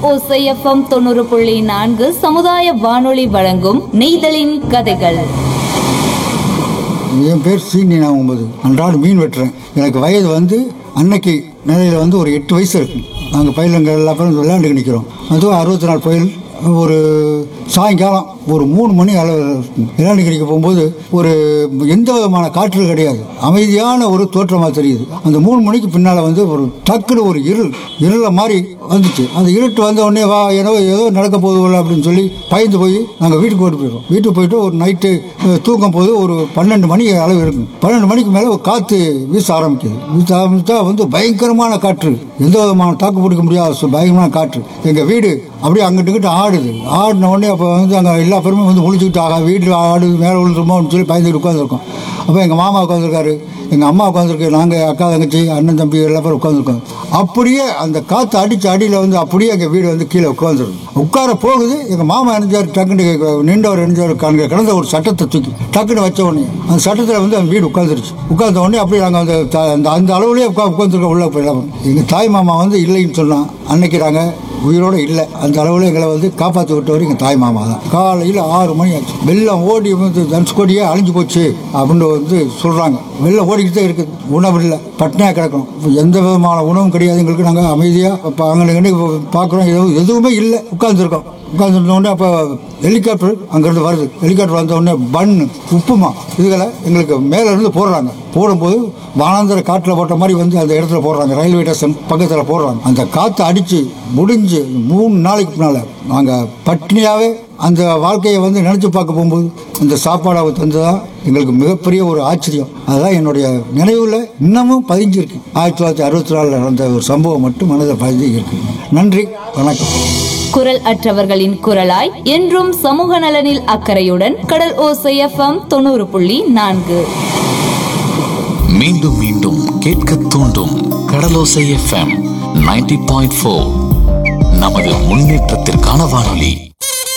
ஓசை எஃப்எம் தொண்ணூறு புள்ளி நான்கு சமுதாய வானொலி வழங்கும் நெய்தலின் கதைகள் என் பேர் சீனி நான் ஒன்பது அன்றாடம் மீன் வெட்டுறேன் எனக்கு வயது வந்து அன்னைக்கு நிலையில் வந்து ஒரு எட்டு வயசு இருக்கு நாங்கள் பயிலங்கள் எல்லா பேரும் விளையாண்டுக்கு நிற்கிறோம் அதுவும் அறுபத்தி நாலு பயில் ஒரு சாயங்காலம் ஒரு மூணு மணி அளவு இருக்கும் விளையாண்டுக்கு நிற்க போகும்போது ஒரு எந்த விதமான காற்று கிடையாது அமைதியான ஒரு தோற்றமாக தெரியுது அந்த மூணு மணிக்கு பின்னால் வந்து ஒரு டக்குன்னு ஒரு இருள் இருள மாதிரி வந்துச்சு அந்த இருட்டு வந்த உடனே வா ஏதோ ஏதோ நடக்க போகுது போல அப்படின்னு சொல்லி பயந்து போய் நாங்கள் வீட்டுக்கு போயிட்டு போயிடுவோம் வீட்டுக்கு போயிட்டு ஒரு நைட்டு அஹ், தூங்கும் போது ஒரு பன்னெண்டு மணி அளவு இருக்கும் பன்னெண்டு மணிக்கு மேலே ஒரு காற்று வீச ஆரம்பிக்குது வீச ஆரம்பித்தா வந்து பயங்கரமான காற்று எந்த விதமான தாக்கு பிடிக்க முடியாத சு- பயங்கரமான காற்று எங்கள் வீடு அப்படியே அங்கிட்டு இங்கிட்டு ஆடுது ஆடின உடனே அப்போ வந்து அங்கே எல்லா பேருமே வந்து முழிச்சுக்கிட்டு ஆகா வீட்டில் ஆடுது மேலே விழுந்துருமோன்னு சொல்லி பயந்துட்டு உட்காந்துருக்கோம் அப்போ எங்கள் மாமா உட்காந்துருக்காரு எங்கள் அம்மா உட்காந்துருக்கு நாங்கள் அக்கா தங்கச்சி அண்ணன் தம்பி எல்லா பேரும் உட்காந்துருக்கோம் அப்படியே அந்த காற்று அடித்த அடியில் வந்து அப்படியே எங்கள் வீடு வந்து கீழே உட்காந்துருக்கு உட்கார போகுது எங்கள் மாமா இணைஞ்சார் டக்குன்னு நின்றவர் இணைஞ்சவர் கண- கிடந்த ஒரு சட்டத்தை தூக்கி டக்குன்னு வச்ச உடனே அந்த சட்டத்தில் வந்து அந்த வீடு உட்காந்துருச்சு உட்கார்ந்த உடனே அப்படியே நாங்கள் அந்த த- அந்த அந்த அளவுலேயே உட்கா உட்காந்துருக்கோம் உள்ள போயிடலாம் எங்கள் தாய் மாமா வந்து இல்லைன்னு சொன்னான் அன்னைக்கு நாங்கள் உயிரோட இல்லை அந்த அளவில் எங்களை வந்து காப்பாற்றி விட்டவர் எங்கள் தாய் மாமா தான் காலையில் ஆறு மணி ஆச்சு வெள்ளம் ஓடி வந்து தனுஷ்கோடியே அழிஞ்சு போச்சு அப்படின்னு வந்து சொல்கிறாங்க வெள்ளம் ஓடிக்கிட்டே இருக்குது உணவு இல்லை பட்னியாக கிடக்கணும் இப்போ எந்த விதமான உணவும் கிடையாது எங்களுக்கு நாங்கள் அமைதியாக இப்போ அங்கே பார்க்குறோம் எதுவும் எதுவுமே இல்லை உட்காந்துருக்கோம் உட்காந்துருந்தோடனே அப்போ ஹெலிகாப்டர் அங்கேருந்து வருது ஹெலிகாப்டர் வந்த உடனே பன்னு உப்புமா இதுகளை எங்களுக்கு மேலே இருந்து போடுறாங்க போடும்போது வானாந்தர காட்டில் போட்ட மாதிரி வந்து அந்த இடத்துல போடுறாங்க ரயில்வே ஸ்டேஷன் பக்கத்தில் போடுறாங்க அந்த காற்று அடித்து முடிஞ்சு மூணு நாளைக்கு முன்னால் நாங்கள் பட்னியாகவே அந்த வாழ்க்கையை வந்து நினச்சி பார்க்க போகும்போது அந்த சாப்பாடை அவர் தந்ததா எங்களுக்கு மிகப்பெரிய ஒரு ஆச்சரியம் அதுதான் என்னுடைய நினைவில் இன்னமும் பதிஞ்சிருக்கு ஆயிரத்தி தொள்ளாயிரத்தி அறுபத்தி நாலில் நடந்த ஒரு சம்பவம் மட்டும் மனதில் பதிஞ்சு இருக்கு நன்றி வணக்கம் குரல் அற்றவர்களின் குரலாய் என்றும் சமூக நலனில் அக்கறையுடன் கடல் ஓசை எஃப்எம் தொண்ணூறு புள்ளி நான்கு மீண்டும் மீண்டும் கேட்க தூண்டும் Kadalosai FM ninety point four நமது முன்னேற்றத்திற்கான வானொலி